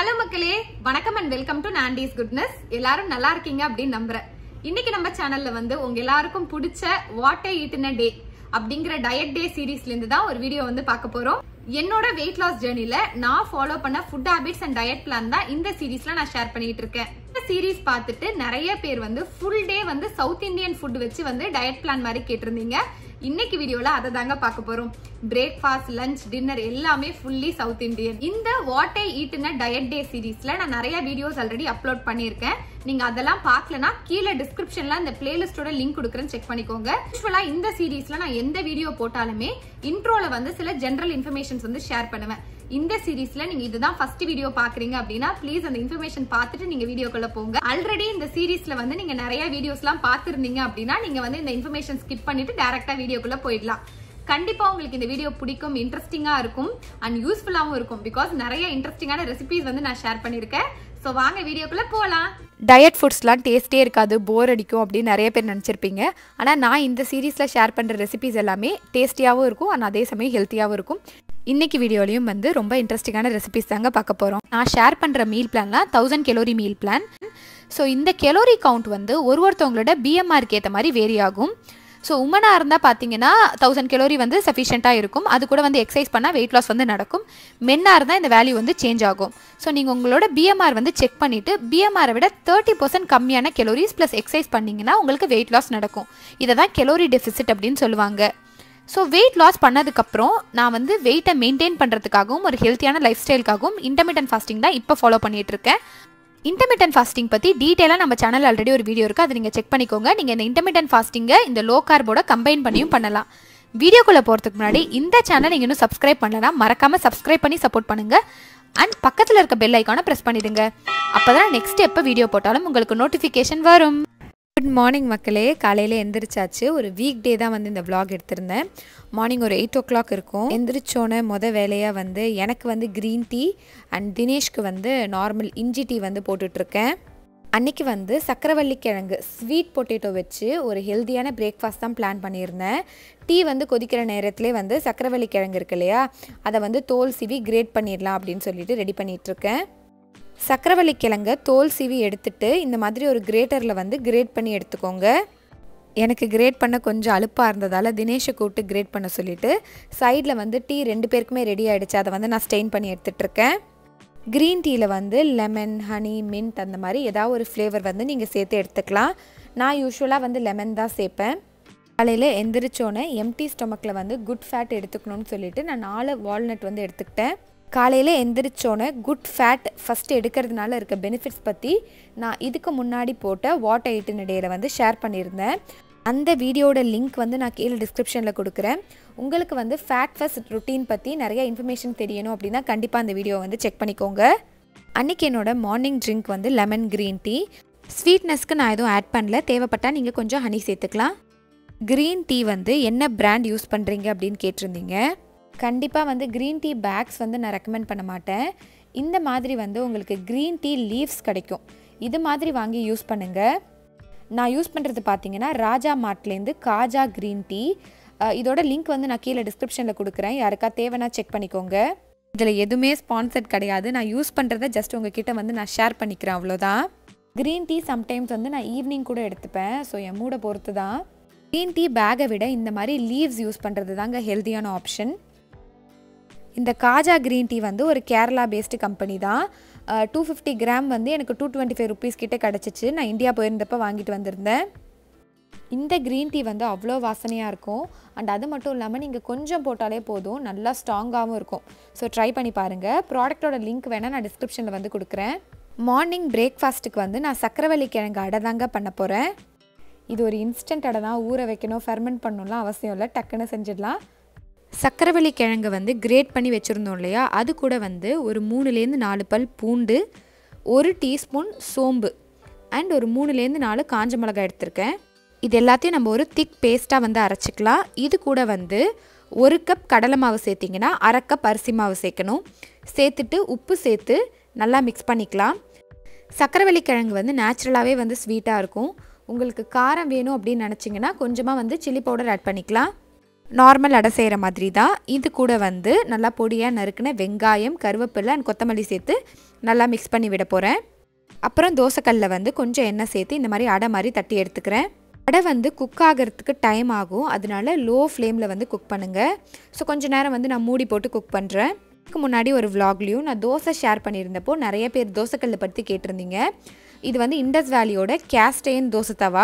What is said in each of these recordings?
hello மக்களே வணக்கம் and welcome to Nandy's goodness எல்லாரும் நல்லா இருக்கீங்க அப்படின்னு நம்புறேன் இன்னைக்கு நம்ம சேனல்ல வந்து உங்க எல்லாருக்கும் பிடிச்ச வாட் ஐ ஈட்டின டே அப்படிங்கிற டயட் டே சீரீஸ்ல இருந்து தான் ஒரு வீடியோ வந்து பார்க்க போறோம் என்னோட வெயிட் லாஸ் ஜேர்னில நான் ஃபாலோ பண்ண food habits and diet plan தான் இந்த சீரீஸ்ல நான் ஷேர் பண்ணிட்டு இருக்கேன் இந்த சீரீஸ் பார்த்துட்டு நிறைய பேர் வந்து ஃபுல் டே வந்து சவுத் இந்தியன் ஃபுட் வச்சு வந்து டயட் பிளான் மாதிரி கேட்டிருந்தீங்க இன்னைக்கு வீடியோல அதை தாங்க பார்க்க போறோம் பிரேக்ஃபாஸ்ட் லஞ்ச் டின்னர் எல்லாமே ஃபுல்லி சவுத் இந்தியன் இந்த what I eat in a diet day சீரீஸ்ல நான் நிறைய வீடியோஸ் ஆல்ரெடி அப்லோட் பண்ணியிருக்கேன் நீங்க அதெல்லாம் பார்க்கலனா கீழே டிஸ்கிரிப்ஷன்ல இந்த பிளேலிஸ்டோட லிங்க் கொடுக்குறேன் செக் பண்ணிக்கோங்க யூஸ்வலா இந்த சீரீஸ்ல நான் எந்த வீடியோ போட்டாலுமே இன்ட்ரோல வந்து சில ஜெனரல் இன்ஃபர்மேஷன்ஸ் வந்து ஷேர் பண்ணுவேன் இந்த சீரீஸ்ல நீங்க இதுதான் ஃபர்ஸ்ட் வீடியோ பாக்குறீங்க அப்படின்னா ப்ளீஸ் அந்த இன்ஃபர்மேஷன் பார்த்துட்டு நீங்க வீடியோக்குள்ள போங்க ஆல்ரெடி இந்த சீரீஸ்ல வந்து நீங்க நிறைய வீடியோஸ் எல்லாம் பார்த்திருந்தீங்க அப்படின்னா நீங்க வந்து இந்த இன்ஃபர்மேஷன் ஸ்கிப் பண்ணிட்டு டேரக்டா வீடியோக்குள்ள போயிடலாம் கண்டிப்பா உங்களுக்கு இந்த வீடியோ பிடிக்கும் இன்ட்ரெஸ்டிங்கா இருக்கும் அண்ட் யூஸ்ஃபுல்லாவும் இருக்கும் பிகாஸ் நிறைய இன்ட்ரெஸ்டிங்கான ரெசிபிஸ் வந்து நான் ஷேர் பண்ணிருக்கேன் ஸோ வாங்க வீடியோக்குள்ள போகலாம் டயட் ஃபுட்ஸ்லாம் டேஸ்ட்டே இருக்காது போர் அடிக்கும் அப்படின்னு நிறைய பேர் நினச்சிருப்பீங்க ஆனால் நான் இந்த சீரீஸில் ஷேர் பண்ணுற ரெசிபிஸ் எல்லாமே டேஸ்டியாகவும் இருக்கும் ஆனால் அதே சமயம் ஹெல்த்தியாகவும் இருக்கும் இன்னைக்கு வீடியோலையும் வந்து ரொம்ப இன்ட்ரெஸ்டிங்கான ரெசிபிஸ் தாங்க பார்க்க போகிறோம் நான் ஷேர் பண்ணுற மீல் பிளான்லாம் thousand calorie meal plan so இந்த கெலோரி கவுண்ட் வந்து ஒரு ஒருத்தவங்களோட பிஎம்ஆருக்கு ஏற்ற மாதிரி வேரி ஆகும் ஸோ உமனாக இருந்தால் பார்த்தீங்கன்னா தௌசண்ட் கெலோரி வந்து சஃபிஷியண்ட்டாக இருக்கும் அது கூட வந்து எக்ஸசைஸ் பண்ணால் வெயிட் லாஸ் வந்து நடக்கும் மென்னாக இருந்தால் இந்த வேல்யூ வந்து சேஞ்ச் ஆகும் ஸோ நீங்கள் உங்களோட பிஎம்ஆர் வந்து செக் பண்ணிவிட்டு பிஎம்ஆரை விட தேர்ட்டி பர்சன்ட் கம்மியான கெலோரிஸ் ப்ளஸ் எக்ஸசைஸ் பண்ணிங்கன்னா உங்களுக்கு வெயிட் லாஸ் நடக்கும் இதை தான் கெலோரி டெஃபிசிட் அப்படின்னு சொல்லுவாங்க ஸோ வெயிட் லாஸ் பண்ணதுக்கப்புறம் நான் வந்து வெயிட்டை மெயின்டைன் பண்ணுறதுக்காகவும் ஒரு ஹெல்த்தியான லைஃப் ஸ்டைலுக்காகவும் இன்டர்மீடியன் ஃபாஸ்டிங் தான் இப்போ ஃபாலோ பண்ணிகிட்டு இருக்கேன் இன்டர்மீடியன் ஃபாஸ்டிங் பற்றி டீட்டெயிலாக நம்ம சேனல் ஆல்ரெடி ஒரு வீடியோ இருக்குது அதை நீங்கள் செக் பண்ணிக்கோங்க நீங்கள் இந்த இன்டர்மீடியன் ஃபாஸ்டிங்கை இந்த லோ கார்போட கம்பைன் பண்ணியும் பண்ணலாம் வீடியோக்குள்ளே போகிறதுக்கு முன்னாடி இந்த சேனல் நீங்கள் இன்னும் சப்ஸ்கிரைப் பண்ணலனா மறக்காமல் சப்ஸ்கிரைப் பண்ணி சப்போர்ட் பண்ணுங்கள் அண்ட் பக்கத்தில் இருக்க பெல் ஐக்கானை ப்ரெஸ் பண்ணிடுங்க அப்போ தான் நெக்ஸ்ட் எப்போ வீடியோ போட்டாலும் உங்களுக்கு நோட்டிஃபிகேஷன் வரும் குட் மார்னிங் மக்களே காலையில் எந்திரிச்சாச்சு ஒரு வீக் டே தான் வந்து இந்த vlog எடுத்திருந்தேன் மார்னிங் ஒரு எயிட் ஓ கிளாக் இருக்கும் எந்திரிச்சோன்னே மொதல் வேலையாக வந்து எனக்கு வந்து க்ரீன் டீ அண்ட் தினேஷ்க்கு வந்து நார்மல் இஞ்சி டீ வந்து போட்டுட்ருக்கேன் அன்னைக்கு வந்து சக்கரவள்ளி கிழங்கு ஸ்வீட் பொட்டேட்டோ வச்சு ஒரு ஹெல்த்தியான பிரேக்ஃபாஸ்ட் தான் பிளான் பண்ணியிருந்தேன் டீ வந்து கொதிக்கிற நேரத்திலே வந்து சக்கரவள்ளி கிழங்கு இருக்கு இல்லையா அதை வந்து தோல் சீவி கிரேட் பண்ணிடலாம் அப்படின்னு சொல்லிட்டு ரெடி பண்ணிகிட்ருக்கேன் சக்கரவள்ளி கிழங்க தோல் சீவி எடுத்துட்டு இந்த மாதிரி ஒரு கிரேட்டரில் வந்து கிரேட் பண்ணி எடுத்துக்கோங்க எனக்கு கிரேட் பண்ண கொஞ்சம் அலுப்பாக இருந்ததால் தினேஷை கூப்பிட்டு கிரேட் பண்ண சொல்லிட்டு சைடில் வந்து டீ ரெண்டு பேருக்குமே ரெடி ஆகிடுச்சு அதை வந்து நான் ஸ்டெயின் பண்ணி எடுத்துட்ருக்கேன் க்ரீன் டீயில் வந்து லெமன் ஹனி மின்ட் அந்த மாதிரி ஏதாவது ஒரு ஃப்ளேவர் வந்து நீங்கள் சேர்த்து எடுத்துக்கலாம் நான் யூஸ்வலாக வந்து லெமன் தான் சேர்ப்பேன் காலையில் எந்திரிச்சோன்னே எம்டி ஸ்டொமக்கில் வந்து குட் ஃபேட் எடுத்துக்கணும்னு சொல்லிட்டு நான் நாலு வால்நட் வந்து எடுத்துக்கிட்டேன் காலையில் எந்திரிச்சோன்னே குட் ஃபேட் ஃபஸ்ட்டு எடுக்கிறதுனால இருக்க பெனிஃபிட்ஸ் பற்றி நான் இதுக்கு முன்னாடி போட்ட வாட் ஐட்டின் டேயில் வந்து ஷேர் பண்ணியிருந்தேன் அந்த வீடியோட லிங்க் வந்து நான் கீழே டிஸ்கிரிப்ஷனில் கொடுக்குறேன் உங்களுக்கு வந்து ஃபேட் ஃபஸ்ட் ருட்டீன் பற்றி நிறைய இன்ஃபர்மேஷன் தெரியணும் அப்படின்னா கண்டிப்பாக அந்த வீடியோ வந்து செக் பண்ணிக்கோங்க அன்றைக்கி என்னோட மார்னிங் ட்ரிங்க் வந்து லெமன் க்ரீன் டீ ஸ்வீட்னஸ்க்கு நான் எதுவும் ஆட் பண்ணல தேவைப்பட்டால் நீங்கள் கொஞ்சம் ஹனி சேர்த்துக்கலாம் க்ரீன் டீ வந்து என்ன பிராண்ட் யூஸ் பண்ணுறீங்க அப்படின்னு கேட்டிருந்தீங்க கண்டிப்பாக வந்து க்ரீன் டீ பேக்ஸ் வந்து நான் ரெக்கமெண்ட் பண்ண மாட்டேன் இந்த மாதிரி வந்து உங்களுக்கு க்ரீன் டீ லீவ்ஸ் கிடைக்கும் இது மாதிரி வாங்கி யூஸ் பண்ணுங்கள் நான் யூஸ் பண்ணுறது பார்த்தீங்கன்னா ராஜா மார்ட்லேருந்து காஜா க்ரீன் டீ அஹ் இதோட லிங்க் வந்து நான் கீழே டிஸ்கிரிப்ஷனில் கொடுக்குறேன் யாருக்கா தேவைன்னா செக் பண்ணிக்கோங்க இதில் எதுவுமே ஸ்பான்சர்ட் கிடையாது நான் யூஸ் பண்ணுறத ஜஸ்ட் உங்ககிட்ட வந்து நான் ஷேர் பண்ணிக்கிறேன் அவ்வளோதான் க்ரீன் டீ சம்டைம்ஸ் வந்து நான் ஈவினிங் கூட எடுத்துப்பேன் ஸோ என் மூடை பொறுத்து தான் க்ரீன் டீ பேக்கை விட இந்த மாதிரி லீவ்ஸ் யூஸ் பண்ணுறது தாங்க ஹெல்த்தியான ஆப்ஷன் இந்த காஜா க்ரீன் டீ வந்து ஒரு கேரளா பேஸ்டு கம்பெனி தான் டூ ஃபிஃப்டி கிராம் வந்து எனக்கு டூ டுவெண்ட்டி ஃபைவ் ருபீஸ் கிட்டே கிடச்சிச்சு நான் இந்தியா போயிருந்தப்போ வாங்கிட்டு வந்திருந்தேன் இந்த க்ரீன் டீ வந்து அவ்வளோ வாசனையாக இருக்கும் அண்ட் அது மட்டும் இல்லாமல் நீங்கள் கொஞ்சம் போட்டாலே போதும் நல்லா ஸ்ட்ராங்காகவும் இருக்கும் ஸோ ட்ரை பண்ணி பாருங்கள் ப்ராடக்ட்டோட லிங்க் வேணால் நான் டிஸ்கிரிப்ஷனில் வந்து கொடுக்குறேன் மார்னிங் பிரேக்ஃபாஸ்ட்டுக்கு வந்து நான் சக்கரவள்ளி கிழங்கு அடை தாங்க பண்ண போகிறேன் இது ஒரு இன்ஸ்டன்ட் அடை தான் ஊற வைக்கணும் ஃபெர்மெண்ட் பண்ணணும்லாம் அவசியம் இல்லை டக்குன்னு செஞ்சிடலாம் சக்கரவள்ளி கிழங்கு வந்து கிரேட் பண்ணி வச்சுருந்தோம் இல்லையா அது கூட வந்து ஒரு மூணுலேருந்து நாலு பல் பூண்டு ஒரு டீஸ்பூன் சோம்பு அண்ட் ஒரு மூணுலேருந்து நாலு காஞ்ச மிளகாய் எடுத்திருக்கேன் இது எல்லாத்தையும் நம்ம ஒரு திக் பேஸ்ட்டாக வந்து அரைச்சிக்கலாம் இது கூட வந்து ஒரு கப் கடலை மாவு சேர்த்திங்கன்னா அரை கப் அரிசி மாவு சேர்க்கணும் சேர்த்துட்டு உப்பு சேர்த்து நல்லா மிக்ஸ் பண்ணிக்கலாம் சக்கரவள்ளி கிழங்கு வந்து நேச்சுரலாகவே வந்து ஸ்வீட்டாக இருக்கும் உங்களுக்கு காரம் வேணும் அப்படின்னு நினச்சிங்கன்னா கொஞ்சமாக வந்து சில்லி பவுடர் ஆட் பண்ணிக்கலாம் நார்மல் அடை செய்கிற மாதிரி தான் இது கூட வந்து நல்லா பொடியாக நறுக்கின வெங்காயம் கருவேப்பிலை அண்ட் கொத்தமல்லி சேர்த்து நல்லா மிக்ஸ் பண்ணி விட போகிறேன் அப்புறம் தோசைக்கல்லில் வந்து கொஞ்சம் எண்ணெய் சேர்த்து இந்த மாதிரி அடை மாதிரி தட்டி எடுத்துக்கிறேன் அடை வந்து குக் ஆகிறதுக்கு டைம் ஆகும் அதனால லோ ஃப்ளேமில் வந்து குக் பண்ணுங்கள் ஸோ கொஞ்சம் நேரம் வந்து நான் மூடி போட்டு குக் பண்ணுறேன் இதுக்கு முன்னாடி ஒரு விலாக்லேயும் நான் தோசை ஷேர் பண்ணியிருந்தப்போ நிறைய பேர் தோசைக்கல்லை பற்றி கேட்டிருந்தீங்க இது வந்து இண்டஸ் வேலியோட கேஸ்டேன் தோசை தவா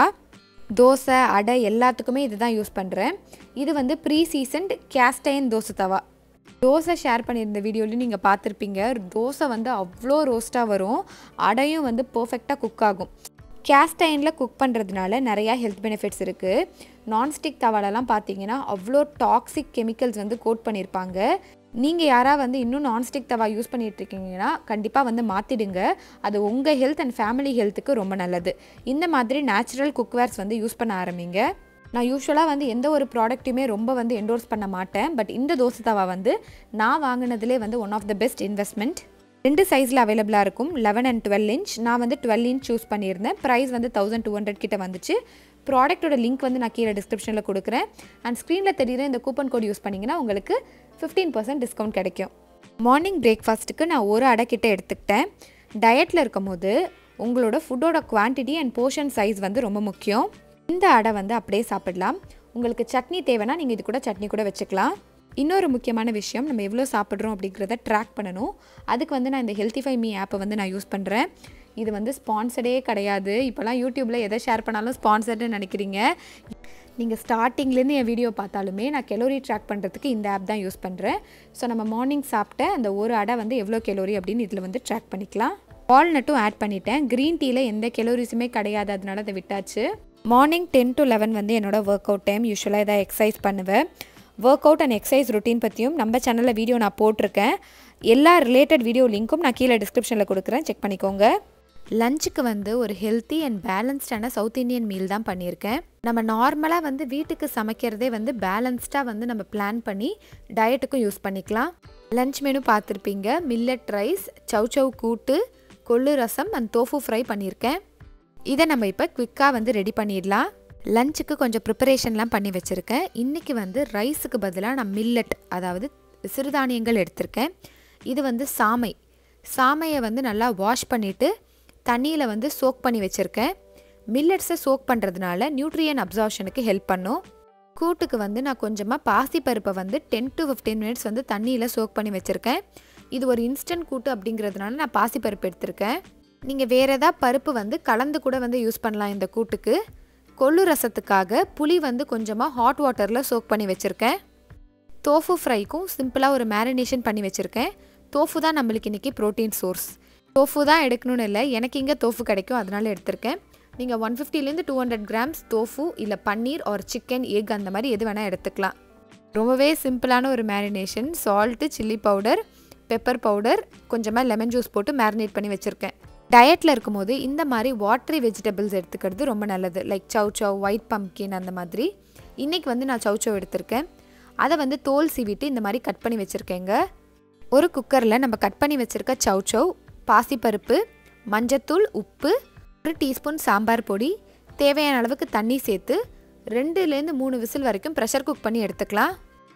தோசை அடை எல்லாத்துக்குமே இது தான் யூஸ் பண்ணுறேன் இது வந்து ப்ரீ சீசன்ட் கேஸ்டைன் தோசை தவா தோசை ஷேர் பண்ணியிருந்த வீடியோலையும் நீங்கள் பார்த்துருப்பீங்க தோசை வந்து அவ்வளோ ரோஸ்ட்டாக வரும் அடையும் வந்து பர்ஃபெக்டாக குக் ஆகும் கேஸ்டைனில் குக் பண்ணுறதுனால நிறையா ஹெல்த் பெனிஃபிட்ஸ் இருக்குது நான்ஸ்டிக் தவாலெல்லாம் பார்த்தீங்கன்னா அவ்வளோ டாக்ஸிக் கெமிக்கல்ஸ் வந்து கோட் பண்ணியிருப்பாங்க நீங்கள் யாராவது வந்து இன்னும் நான்ஸ்டிக் தவா யூஸ் பண்ணிட்டு இருக்கீங்கன்னா கண்டிப்பாக வந்து மாற்றிடுங்க அது உங்கள் ஹெல்த் அண்ட் ஃபேமிலி ஹெல்த்துக்கு ரொம்ப நல்லது இந்த மாதிரி நேச்சுரல் குக்வேர்ஸ் வந்து யூஸ் பண்ண ஆரம்பிங்க நான் யூஸ்வலாக வந்து எந்த ஒரு ப்ராடக்ட்டையுமே ரொம்ப வந்து என்டோர்ஸ் பண்ண மாட்டேன் பட் இந்த தோசை தவா வந்து நான் வாங்கினதுலே வந்து one of the best investment ரெண்டு சைஸில் அவைலபிளாக இருக்கும் லெவன் அண்ட் டுவெல் இன்ச் நான் வந்து டுவெல் இன்ச் சூஸ் பண்ணியிருந்தேன் ப்ரைஸ் வந்து தௌசண்ட் டூ ஹண்ட்ரட் கிட்ட வந்துச்சு ப்ராடக்ட்டோட லிங்க் வந்து நான் கீழே டிஸ்கிரிப்ஷனில் கொடுக்குறேன் அண்ட் ஸ்க்ரீனில் தெரியுற இந்த கூப்பன் கோட் யூஸ் பண்ணிங்கன்னா உங்களுக்கு ஃபிஃப்டீன் பர்சன்ட் டிஸ்கவுண்ட் கிடைக்கும் மார்னிங் பிரேக்ஃபாஸ்ட்டுக்கு நான் ஒரு அடை கிட்ட எடுத்துக்கிட்டேன் டயட்டில் இருக்கும் போது உங்களோட ஃபுட்டோட குவான்டிட்டி அண்ட் போர்ஷன் சைஸ் வந்து ரொம்ப முக்கியம் இந்த அடை வந்து அப்படியே சாப்பிடலாம் உங்களுக்கு சட்னி தேவைன்னா நீங்கள் இது கூட சட்னி கூட வச்சுக்கலாம் இன்னொரு முக்கியமான விஷயம் நம்ம எவ்வளோ சாப்பிட்றோம் அப்படிங்கிறத ட்ராக் பண்ணணும் அதுக்கு வந்து நான் இந்த ஹெல்த்திஃபை மீ ஆப்பை வந்து நான் யூஸ் பண்ணுறேன் இது வந்து ஸ்பான்சர்டே கிடையாது இப்போலாம் யூடியூப்பில் எதை ஷேர் பண்ணாலும் ஸ்பான்சர்டுன்னு நினைக்கிறீங்க நீங்கள் ஸ்டார்டிங்லேருந்து என் வீடியோ பார்த்தாலுமே நான் கெலோரி ட்ராக் பண்ணுறதுக்கு இந்த ஆப் தான் யூஸ் பண்ணுறேன் ஸோ நம்ம மார்னிங் சாப்பிட்ட அந்த ஒரு அடை வந்து எவ்வளோ கெலோரி அப்படின்னு இதில் வந்து ட்ராக் பண்ணிக்கலாம் வால்நட்டும் ஆட் பண்ணிட்டேன் க்ரீன் டீயில் எந்த கெலோரிஸுமே கிடையாது அதனால அதை விட்டாச்சு மார்னிங் டென் டு லெவன் வந்து என்னோட ஒர்க் அவுட் டைம் யூஸ்வலாக எதாவது எக்ஸசைஸ் பண்ணுவேன் work out and exercise routine பற்றியும் நம்ம சேனலில் வீடியோ நான் போட்டிருக்கேன் எல்லா ரிலேட்டட் வீடியோ லிங்க்கும் நான் கீழே டிஸ்கிரிப்ஷனில் கொடுக்குறேன் செக் பண்ணிக்கோங்க லஞ்சுக்கு வந்து ஒரு ஹெல்த்தி அண்ட் பேலன்ஸ்டான சவுத் இந்தியன் மீல் தான் பண்ணியிருக்கேன் நம்ம நார்மலாக வந்து வீட்டுக்கு சமைக்கிறதே வந்து பேலன்ஸ்டாக வந்து நம்ம பிளான் பண்ணி டயட்டுக்கும் யூஸ் பண்ணிக்கலாம் லஞ்ச் மெனு பார்த்துருப்பீங்க மில்லட் ரைஸ் சவ் சவ் கூட்டு கொள்ளு ரசம் அண்ட் தோஃபு ஃப்ரை பண்ணியிருக்கேன் இதை நம்ம இப்போ குவிக்காக வந்து ரெடி பண்ணிடலாம் லஞ்சுக்கு கொஞ்சம் ப்ரிப்பரேஷன்லாம் பண்ணி வச்சுருக்கேன் இன்றைக்கி வந்து ரைஸுக்கு பதிலாக நான் மில்லட் அதாவது சிறுதானியங்கள் எடுத்திருக்கேன் இது வந்து சாமை சாமையை வந்து நல்லா வாஷ் பண்ணிவிட்டு தண்ணியில் வந்து சோக் பண்ணி வச்சுருக்கேன் மில்லட்ஸை சோக் பண்ணுறதுனால நியூட்ரியன் அப்சார்ஷனுக்கு ஹெல்ப் பண்ணும் கூட்டுக்கு வந்து நான் கொஞ்சமாக பாசிப்பருப்பை வந்து டென் டு ஃபிஃப்டீன் மினிட்ஸ் வந்து தண்ணியில் சோக் பண்ணி வச்சுருக்கேன் இது ஒரு இன்ஸ்டன்ட் கூட்டு அப்படிங்கிறதுனால நான் பாசிப்பருப்பு எடுத்திருக்கேன் நீங்கள் வேறு ஏதாவது பருப்பு வந்து கலந்து கூட வந்து யூஸ் பண்ணலாம் இந்த கூட்டுக்கு கொள்ளு ரசத்துக்காக புளி வந்து கொஞ்சமாக ஹாட் வாட்டரில் சோக் பண்ணி வச்சுருக்கேன் தோஃபு ஃப்ரைக்கும் சிம்பிளாக ஒரு மேரினேஷன் பண்ணி வச்சுருக்கேன் தோஃபு தான் நம்மளுக்கு இன்றைக்கி ப்ரோட்டீன் சோர்ஸ் தோஃபு தான் எடுக்கணும்னு இல்லை எனக்கு இங்கே தோஃபு கிடைக்கும் அதனால எடுத்திருக்கேன் நீங்கள் ஒன் ஃபிஃப்டிலேருந்து டூ ஹண்ட்ரட் கிராம்ஸ் தோஃபு இல்லை பன்னீர் ஒரு சிக்கன் எக் அந்த மாதிரி எது வேணால் எடுத்துக்கலாம் ரொம்பவே சிம்பிளான ஒரு marination salt chilli powder pepper powder கொஞ்சமாக லெமன் ஜூஸ் போட்டு மேரினேட் பண்ணி வச்சுருக்கேன் டயட்டில் இருக்கும்போது இந்த மாதிரி வாட்டரி வெஜிடபிள்ஸ் எடுத்துக்கிறது ரொம்ப நல்லது like chow chow white pumpkin அந்த மாதிரி இன்றைக்கி வந்து நான் சவ் சவ் எடுத்திருக்கேன் அதை வந்து தோல் சீவிட்டு இந்த மாதிரி கட் பண்ணி வச்சுருக்கேங்க ஒரு குக்கரில் நம்ம கட் பண்ணி வச்சுருக்க சவ் சவ் பாசிப்பருப்பு மஞ்சத்தூள் உப்பு ஒரு டீஸ்பூன் சாம்பார் பொடி தேவையான அளவுக்கு தண்ணி சேர்த்து ரெண்டுலேருந்து மூணு விசில் வரைக்கும் ப்ரெஷர் குக் பண்ணி எடுத்துக்கலாம்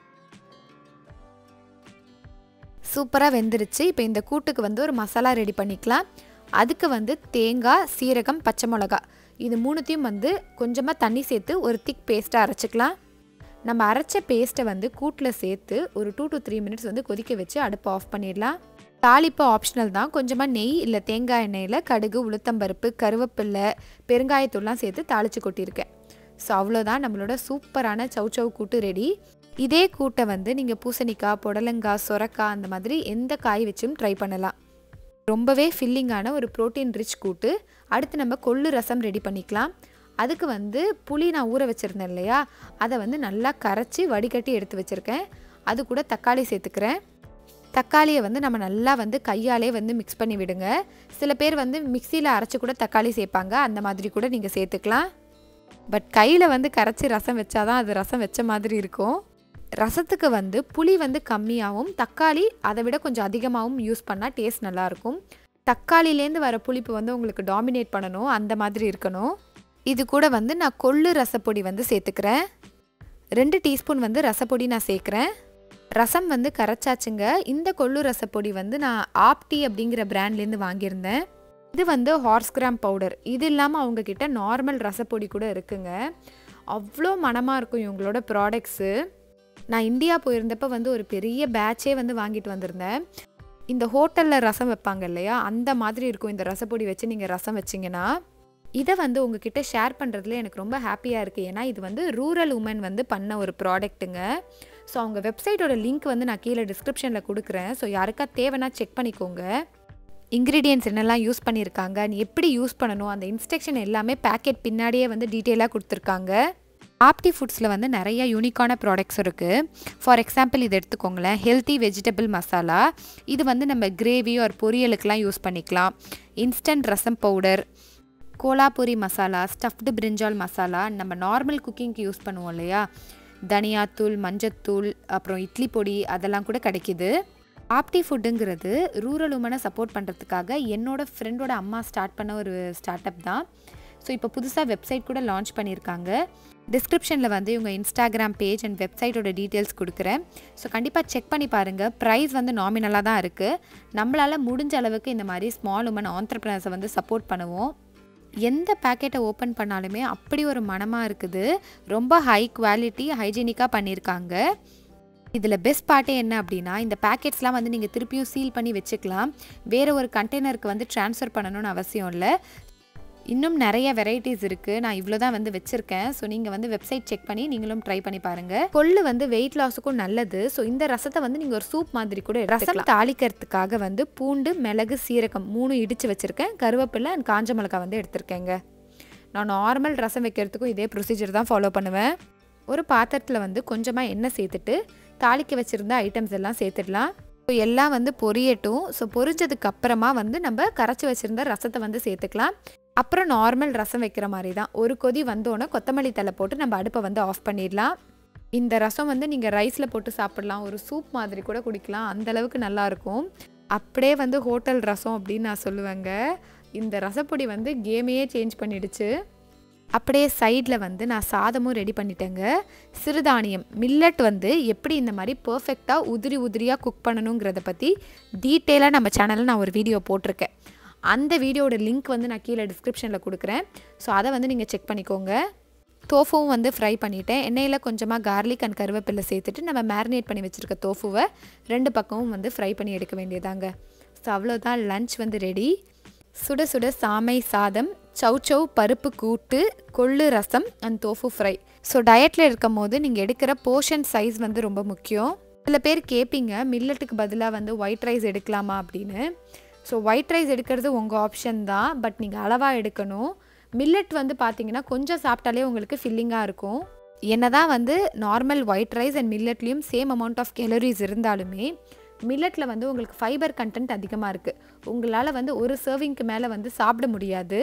சூப்பராக வெந்துருச்சு இப்போ இந்த கூட்டுக்கு வந்து ஒரு மசாலா ரெடி பண்ணிக்கலாம் அதுக்கு வந்து தேங்காய் சீரகம் பச்சை மிளகா இது மூணுத்தையும் வந்து கொஞ்சமாக தண்ணி சேர்த்து ஒரு திக் பேஸ்ட்டாக அரைச்சிக்கலாம் நம்ம அரைச்ச பேஸ்ட்டை வந்து கூட்டில் சேர்த்து ஒரு டூ டு த்ரீ மினிட்ஸ் வந்து கொதிக்க வச்சு அடுப்பை ஆஃப் பண்ணிடலாம் தாளிப்பு ஆப்ஷனல் தான் கொஞ்சமாக நெய் இல்லை தேங்காய் எண்ணெயில் கடுகு உளுத்தம்பருப்பு கருவேப்பில்லை பெருங்காயத்தூள்லாம் சேர்த்து தாளித்து கொட்டியிருக்கேன் ஸோ அவ்வளோதான் நம்மளோட சூப்பரான சவ் சவ் கூட்டு ரெடி இதே கூட்டை வந்து நீங்கள் பூசணிக்காய் புடலங்காய் சொரக்காய் அந்த மாதிரி எந்த காய் வச்சும் ட்ரை பண்ணலாம் ரொம்பவே ஃபில்லிங்கான ஒரு ப்ரோட்டீன் ரிச் கூட்டு அடுத்து நம்ம கொள்ளு ரசம் ரெடி பண்ணிக்கலாம் அதுக்கு வந்து புளி நான் ஊற வச்சுருந்தேன் இல்லையா அதை வந்து நல்லா கரைச்சி வடிகட்டி எடுத்து வச்சுருக்கேன் அது கூட தக்காளி சேர்த்துக்கிறேன் தக்காளியை வந்து நம்ம நல்லா வந்து கையாலே வந்து மிக்ஸ் பண்ணி விடுங்க சில பேர் வந்து மிக்சியில் அரைச்சி கூட தக்காளி சேர்ப்பாங்க அந்த மாதிரி கூட நீங்கள் சேர்த்துக்கலாம் பட் கையில் வந்து கரைச்சி ரசம் வச்சாதான் அது ரசம் வச்ச மாதிரி இருக்கும் ரசத்துக்கு வந்து புளி வந்து கம்மியாகவும் தக்காளி அதை விட கொஞ்சம் அதிகமாகவும் யூஸ் பண்ணால் டேஸ்ட் நல்லாயிருக்கும் தக்காளிலேருந்து வர புளிப்பு வந்து உங்களுக்கு டாமினேட் பண்ணணும் அந்த மாதிரி இருக்கணும் இது கூட வந்து நான் கொள்ளு ரசப்பொடி வந்து சேர்த்துக்கிறேன் ரெண்டு டீஸ்பூன் வந்து ரசப்பொடி நான் சேர்க்குறேன் ரசம் வந்து கரைச்சாச்சுங்க இந்த கொள்ளு ரசப்பொடி வந்து நான் ஆப்டி அப்படிங்கிற பிராண்ட்லேருந்து வாங்கியிருந்தேன் இது வந்து ஹார்ஸ் கிராம் பவுடர் இது இல்லாமல் அவங்கக்கிட்ட நார்மல் ரசப்பொடி கூட இருக்குங்க அவ்வளோ மனமாக இருக்கும் இவங்களோட ப்ராடக்ட்ஸு நான் இந்தியா போயிருந்தப்போ வந்து ஒரு பெரிய பேட்சே வந்து வாங்கிட்டு வந்திருந்தேன் இந்த ஹோட்டலில் ரசம் வைப்பாங்க இல்லையா அந்த மாதிரி இருக்கும் இந்த ரசப்பொடி வச்சு நீங்கள் ரசம் வச்சிங்கன்னா இதை வந்து உங்ககிட்ட ஷேர் பண்ணுறதுல எனக்கு ரொம்ப ஹாப்பியாக இருக்குது ஏன்னா இது வந்து ரூரல் உமன் வந்து பண்ண ஒரு ப்ராடக்ட்டுங்க ஸோ அவங்க வெப்சைட்டோட லிங்க் வந்து நான் கீழே டிஸ்கிரிப்ஷனில் கொடுக்குறேன் ஸோ யாருக்கா தேவைன்னா செக் பண்ணிக்கோங்க இன்க்ரீடியன்ஸ் என்னெல்லாம் யூஸ் பண்ணியிருக்காங்க நீ எப்படி யூஸ் பண்ணணும் அந்த இன்ஸ்ட்ரக்ஷன் எல்லாமே பேக்கெட் பின்னாடியே வந்து டீட்டெயிலாக கொடுத்துருக்காங்க ஆப்டி ஃபுட்ஸில் வந்து நிறைய யூனிக்கான ப்ராடக்ட்ஸ் இருக்குது ஃபார் எக்ஸாம்பிள் இது எடுத்துக்கோங்களேன் ஹெல்த்தி வெஜிடபிள் மசாலா இது வந்து நம்ம கிரேவி ஒரு பொரியலுக்கெலாம் யூஸ் பண்ணிக்கலாம் இன்ஸ்டன்ட் ரசம் powder Kolhapuri masala stuffed brinjal masala நம்ம நார்மல் குக்கிங்க்கு யூஸ் பண்ணுவோம் இல்லையா தனியாத்தூள் மஞ்சத்தூள் அப்புறம் இட்லி பொடி அதெல்லாம் கூட கிடைக்கிது ஆப்டி ஃபுட்டுங்கிறது ரூரல் உமனை சப்போர்ட் பண்ணுறதுக்காக என்னோட ஃப்ரெண்டோட அம்மா ஸ்டார்ட் பண்ண ஒரு ஸ்டார்ட் அப் தான் ஸோ இப்போ புதுசாக வெப்சைட் கூட லான்ச் பண்ணியிருக்காங்க டிஸ்கிரிப்ஷனில் வந்து இவங்க இன்ஸ்டாகிராம் பேஜ் அண்ட் வெப்சைட்டோட டீட்டெயில்ஸ் கொடுக்குறேன் ஸோ கண்டிப்பாக செக் பண்ணி பாருங்கள் ப்ரைஸ் வந்து நாமினலாக தான் இருக்குது நம்மளால் முடிஞ்ச அளவுக்கு இந்த மாதிரி ஸ்மால் உமன் ஆண்டர்பிரினர்ஸை வந்து சப்போர்ட் பண்ணுவோம் எந்த பேக்கெட்டை ஓப்பன் பண்ணாலுமே அப்படி ஒரு மனமாக இருக்குது ரொம்ப ஹை குவாலிட்டி ஹைஜீனிக்காக பண்ணியிருக்காங்க இதில் பெஸ்ட் பார்ட்டே என்ன அப்படின்னா இந்த பேக்கெட்ஸ்லாம் வந்து நீங்கள் திருப்பியும் சீல் பண்ணி வச்சுக்கலாம் வேறு ஒரு கண்டெய்னருக்கு வந்து ட்ரான்ஸ்ஃபர் பண்ணணும்னு அவசியம் இல்லை இன்னும் நிறைய வெரைட்டிஸ் இருக்குது நான் இவ்வளோ தான் வந்து வச்சுருக்கேன் ஸோ நீங்கள் வந்து வெப்சைட் செக் பண்ணி நீங்களும் ட்ரை பண்ணி பாருங்கள் கொள்ளு வந்து வெயிட் லாஸுக்கும் நல்லது ஸோ இந்த ரசத்தை வந்து நீங்கள் ஒரு சூப் மாதிரி கூட ரசம் தாளிக்கிறதுக்காக வந்து பூண்டு மிளகு சீரகம் மூணு இடித்து வச்சுருக்கேன் கருவேப்பிலை அண்ட் காஞ்ச மிளகாய் வந்து எடுத்திருக்கேங்க நான் நார்மல் ரசம் வைக்கிறதுக்கும் இதே ப்ரொசீஜர் தான் ஃபாலோ பண்ணுவேன் ஒரு பாத்திரத்தில் வந்து கொஞ்சமாக எண்ணெய் சேர்த்துட்டு தாளிக்க வச்சுருந்த ஐட்டம்ஸ் எல்லாம் சேர்த்துடலாம் ஸோ எல்லாம் வந்து பொரியட்டும் ஸோ பொரிஞ்சதுக்கு அப்புறமா வந்து நம்ம கரைச்சி வச்சுருந்த ரசத்தை வந்து சேர்த்துக்கலாம் அப்புறம் நார்மல் ரசம் வைக்கிற மாதிரி தான் ஒரு கொதி வந்தோடனே கொத்தமல்லி தலை போட்டு நம்ம அடுப்பை வந்து ஆஃப் பண்ணிடலாம் இந்த ரசம் வந்து நீங்கள் ரைஸில் போட்டு சாப்பிடலாம் ஒரு சூப் மாதிரி கூட குடிக்கலாம் அந்தளவுக்கு நல்லாயிருக்கும் அப்படியே வந்து ஹோட்டல் ரசம் அப்படின்னு நான் சொல்லுவேங்க இந்த ரசப்பொடி வந்து கேமையே சேஞ்ச் பண்ணிடுச்சு அப்படியே சைடில் வந்து நான் சாதமும் ரெடி பண்ணிட்டேங்க சிறுதானியம் மில்லட் வந்து எப்படி இந்த மாதிரி பர்ஃபெக்டாக உதிரி உதிரியாக குக் பண்ணணுங்கிறத பற்றி டீட்டெயிலாக நம்ம சேனலில் நான் ஒரு வீடியோ போட்டிருக்கேன் அந்த வீடியோட லிங்க் வந்து நான் கீழே டிஸ்கிரிப்ஷனில் கொடுக்குறேன் ஸோ அதை வந்து நீங்கள் செக் பண்ணிக்கோங்க தோஃபுவும் வந்து ஃப்ரை பண்ணிவிட்டேன் எண்ணெயில் கொஞ்சமாக கார்லிக் அண்ட் கருவேப்பிலை சேர்த்துட்டு நம்ம மேரினேட் பண்ணி வச்சுருக்க தோஃபுவை ரெண்டு பக்கமும் வந்து ஃப்ரை பண்ணி எடுக்க வேண்டியதாங்க ஸோ அவ்வளோதான் லன்ச் வந்து ரெடி சுட சுட சாமை சாதம் சௌச்சௌ பருப்பு கூட்டு கொள்ளு ரசம் அண்ட் தோஃபு ஃப்ரை ஸோ டயட்டில் இருக்கும் போது நீங்கள் எடுக்கிற போர்ஷன் சைஸ் வந்து ரொம்ப முக்கியம் சில பேர் கேட்பீங்க மில்லட்டுக்கு பதிலாக வந்து ஒயிட் ரைஸ் எடுக்கலாமா அப்படின்னு ஸோ ஒயிட் ரைஸ் எடுக்கிறது உங்கள் ஆப்ஷன் தான் பட் நீங்கள் அளவாக எடுக்கணும் மில்லட் வந்து பார்த்தீங்கன்னா கொஞ்சம் சாப்பிட்டாலே உங்களுக்கு ஃபில்லிங்காக இருக்கும் என்னதான் வந்து நார்மல் ஒயிட் ரைஸ் அண்ட் மில்லட்லேயும் சேம் அமௌண்ட் ஆஃப் கேலரிஸ் இருந்தாலுமே மில்லட்டில் வந்து உங்களுக்கு ஃபைபர் கண்டென்ட் அதிகமாக இருக்குது உங்களால் வந்து ஒரு சர்விங்க்கு மேலே வந்து சாப்பிட முடியாது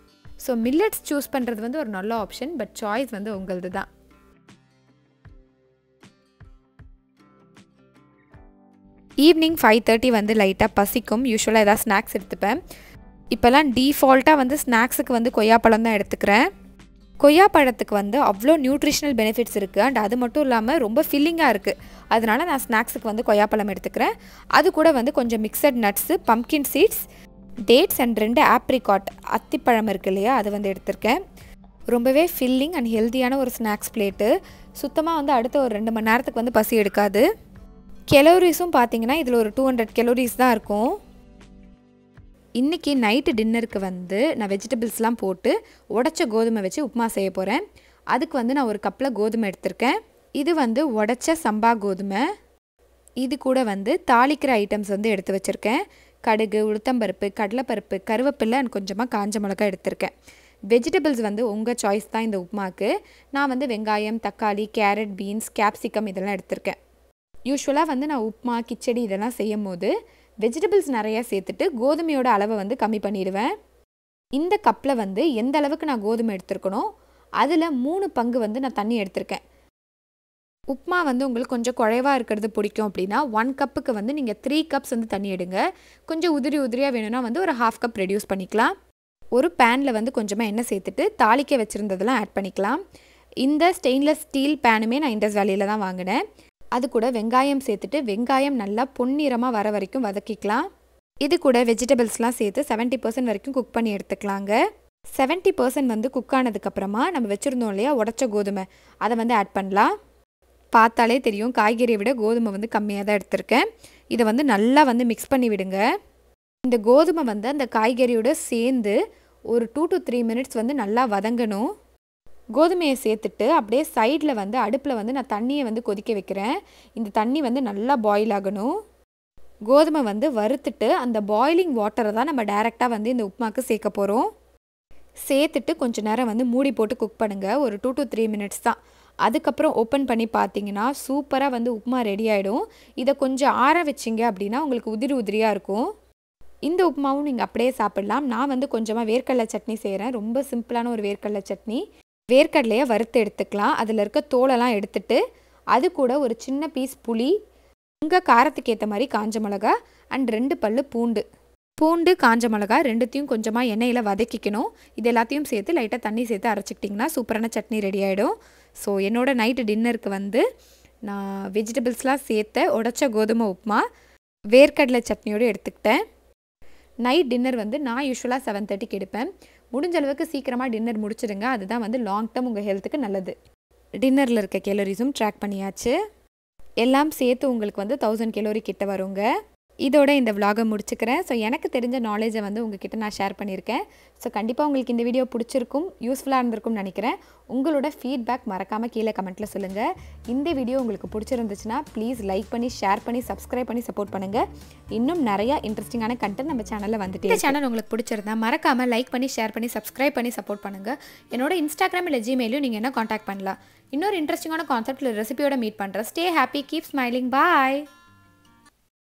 ஸோ மில்லட்ஸ் சூஸ் பண்ணுறது வந்து ஒரு நல்ல ஆப்ஷன் பட் சாய்ஸ் வந்து உங்களது தான் ஈவினிங் ஃபைவ் தேர்ட்டி வந்து லைட்டாக பசிக்கும் யூஸ்வலாக ஏதாவது ஸ்நாக்ஸ் எடுத்துப்பேன் இப்போல்லாம் டீஃபால்ட்டாக வந்து ஸ்நாக்ஸுக்கு வந்து கொய்யாப்பழம் தான் எடுத்துக்கிறேன் கொய்யா பழத்துக்கு வந்து அவ்வளோ நியூட்ரிஷனல் பெனிஃபிட்ஸ் இருக்குது அண்ட் அது மட்டும் இல்லாமல் ரொம்ப ஃபில்லிங்காக இருக்குது அதனால நான் ஸ்நாக்ஸுக்கு வந்து கொய்யாப்பழம் எடுத்துக்கிறேன் அது கூட வந்து கொஞ்சம் mixed nuts pumpkin seeds dates and ரெண்டு ஆப்ரிகாட் அத்திப்பழம் இருக்கு இல்லையா அது வந்து எடுத்திருக்கேன் ரொம்பவே ஃபில்லிங் அண்ட் ஹெல்த்தியான ஒரு ஸ்நாக்ஸ் பிளேட்டு சுத்தமாக வந்து அடுத்த ஒரு ரெண்டு மணி நேரத்துக்கு வந்து பசி எடுக்காது கெலோரிஸும் பார்த்தீங்கன்னா இதில் ஒரு டூ ஹண்ட்ரட் கெலோரிஸ் தான் இருக்கும் இன்றைக்கி நைட்டு டின்னருக்கு வந்து நான் வெஜிடபிள்ஸ்லாம் போட்டு உடச்ச கோதுமை வச்சு உப்புமா செய்ய போகிறேன் அதுக்கு வந்து நான் ஒரு கப்பில் கோதுமை எடுத்திருக்கேன் இது வந்து உடச்ச சம்பா கோதுமை இது கூட வந்து தாளிக்கிற ஐட்டம்ஸ் வந்து எடுத்து வச்சுருக்கேன் கடுகு உளுத்தம்பருப்பு கடலைப்பருப்பு கருவேப்பிலை அண்ட் கொஞ்சமாக காஞ்ச மிளகா எடுத்திருக்கேன் வெஜிடபிள்ஸ் வந்து உங்கள் சாய்ஸ் தான் இந்த உப்புமாக்கு நான் வந்து வெங்காயம் தக்காளி கேரட் பீன்ஸ் கேப்சிகம் இதெல்லாம் எடுத்திருக்கேன் யூஸ்வலாக வந்து நான் உப்புமா கிச்சடி இதெல்லாம் செய்யும் போது வெஜிடபிள்ஸ் நிறையா சேர்த்துட்டு கோதுமையோட அளவை வந்து கம்மி பண்ணிடுவேன் இந்த கப்பில் வந்து எந்த அளவுக்கு நான் கோதுமை எடுத்திருக்கணும் அதில் மூணு பங்கு வந்து நான் தண்ணி எடுத்திருக்கேன் உப்மா வந்து உங்களுக்கு கொஞ்சம் குறைவாக இருக்கிறது பிடிக்கும் அப்படின்னா ஒன் கப்புக்கு வந்து நீங்கள் த்ரீ கப்ஸ் வந்து தண்ணி எடுங்க கொஞ்சம் உதிரி உதிரியாக வேணும்னா வந்து ஒரு ஹாஃப் கப் ரெடியூஸ் பண்ணிக்கலாம் ஒரு பேனில் வந்து கொஞ்சமாக எண்ணெய் சேர்த்துட்டு தாளிக்க வச்சுருந்ததெல்லாம் ஆட் பண்ணிக்கலாம் இந்த ஸ்டெயின்லெஸ் ஸ்டீல் பேனுமே நான் இண்டஸ் வேலையில் தான் வாங்கினேன் அது கூட வெங்காயம் சேர்த்துட்டு வெங்காயம் நல்லா பொன்னிறமாக வர வரைக்கும் வதக்கிக்கலாம் இது கூட வெஜிடபிள்ஸ்லாம் சேர்த்து செவன்ட்டி பர்சன்ட் வரைக்கும் குக் பண்ணி எடுத்துக்கலாங்க செவன்ட்டி பர்சன்ட் வந்து குக் ஆனதுக்கப்புறமா நம்ம வச்சுருந்தோம் இல்லையா உடச்ச கோதுமை அதை வந்து ஆட் பண்ணலாம் பார்த்தாலே தெரியும் காய்கறியை விட கோதுமை வந்து கம்மியாக தான் எடுத்திருக்கேன் இதை வந்து நல்லா வந்து மிக்ஸ் பண்ணி விடுங்க இந்த கோதுமை வந்து அந்த காய்கறியோட சேர்ந்து ஒரு டூ டு த்ரீ மினிட்ஸ் வந்து நல்லா வதங்கணும் கோதுமையை சேர்த்துட்டு அப்படியே சைடில் வந்து அடுப்பில் வந்து நான் தண்ணியை வந்து கொதிக்க வைக்கிறேன் இந்த தண்ணி வந்து நல்லா பாயில் ஆகணும் கோதுமை வந்து வறுத்துட்டு அந்த பாயிலிங் வாட்டரை தான் நம்ம டைரெக்டாக வந்து இந்த உப்புமாக்கு சேர்க்க போகிறோம் சேர்த்துட்டு கொஞ்ச நேரம் வந்து மூடி போட்டு குக் பண்ணுங்கள் ஒரு டூ டு த்ரீ மினிட்ஸ் தான் அதுக்கப்புறம் ஓப்பன் பண்ணி பார்த்தீங்கன்னா சூப்பராக வந்து உப்புமா ரெடி ஆகிடும் இதை கொஞ்சம் ஆற வச்சிங்க அப்படின்னா உங்களுக்கு உதிரி உதிரியாக இருக்கும் இந்த உப்புமாவும் நீங்கள் அப்படியே சாப்பிடலாம் நான் வந்து கொஞ்சமாக வேர்க்கடலை சட்னி செய்கிறேன் ரொம்ப சிம்பிளான ஒரு வேர்க்கடலை சட்னி வேர்க்கடலையை வறுத்து எடுத்துக்கலாம் அதில் இருக்க தோலெல்லாம் எடுத்துட்டு அது கூட ஒரு சின்ன பீஸ் புளி உங்கள் காரத்துக்கு ஏற்ற மாதிரி காஞ்ச மிளகா அண்ட் ரெண்டு பல்லு பூண்டு பூண்டு காஞ்ச மிளகா ரெண்டுத்தையும் கொஞ்சமாக எண்ணெயில் வதக்கிக்கணும் இது எல்லாத்தையும் சேர்த்து லைட்டாக தண்ணி சேர்த்து அரைச்சிக்கிட்டிங்கன்னா சூப்பரான சட்னி ரெடி ஆகிடும் ஸோ என்னோட நைட்டு டின்னருக்கு வந்து நான் வெஜிடபிள்ஸ்லாம் சேர்த்த உடச்ச கோதுமை உப்புமா வேர்க்கடலை சட்னியோடு எடுத்துக்கிட்டேன் நைட் டின்னர் வந்து நான் யூஸ்வலாக செவன் தேர்ட்டிக்கு எடுப்பேன் முடிஞ்ச அளவுக்கு சீக்கிரமாக டின்னர் முடிச்சிடுங்க அதுதான் வந்து லாங் டேர்ம் உங்கள் ஹெல்த்துக்கு நல்லது டின்னரில் இருக்க கேலரிஸும் ட்ராக் பண்ணியாச்சு எல்லாம் சேர்த்து உங்களுக்கு வந்து தௌசண்ட் கேலோரி கிட்ட வருங்க இதோட இந்த விலாகை முடிச்சுக்கிறேன் ஸோ எனக்கு தெரிஞ்ச நாலேஜை வந்து உங்ககிட்ட நான் ஷேர் பண்ணியிருக்கேன் ஸோ கண்டிப்பாக உங்களுக்கு இந்த வீடியோ பிடிச்சிருக்கும் யூஸ்ஃபுல்லாக இருந்திருக்கும்னு நினைக்கிறேன் உங்களோட ஃபீட்பேக் மறக்காமல் கீழே கமெண்ட்டில் சொல்லுங்கள் இந்த வீடியோ உங்களுக்கு பிடிச்சிருந்துச்சுன்னா ப்ளீஸ் லைக் பண்ணி ஷேர் பண்ணி சப்ஸ்கிரைப் பண்ணி சப்போர்ட் பண்ணுங்கள் இன்னும் நிறையா இன்ட்ரெஸ்டிங்கான கண்டென்ட் நம்ம சேனலில் வந்துட்டு இந்த சேனல் உங்களுக்கு பிடிச்சிருந்தா மறக்காமல் லைக் பண்ணி ஷேர் பண்ணி சப்ஸ்கிரைப் பண்ணி சப்போர்ட் பண்ணுங்கள் என்னோட இன்ஸ்டாகிராம் இல்லை ஜிமெயிலும் நீங்கள் என்ன காண்டாக்ட் பண்ணலாம் இன்னொரு இன்ட்ரெஸ்டிங்கான கான்செப்ட்டில் ரெசிபியோட மீட் பண்ணுறேன் ஸ்டே ஹாப்பி கீப் ஸ்மைலிங் பாய்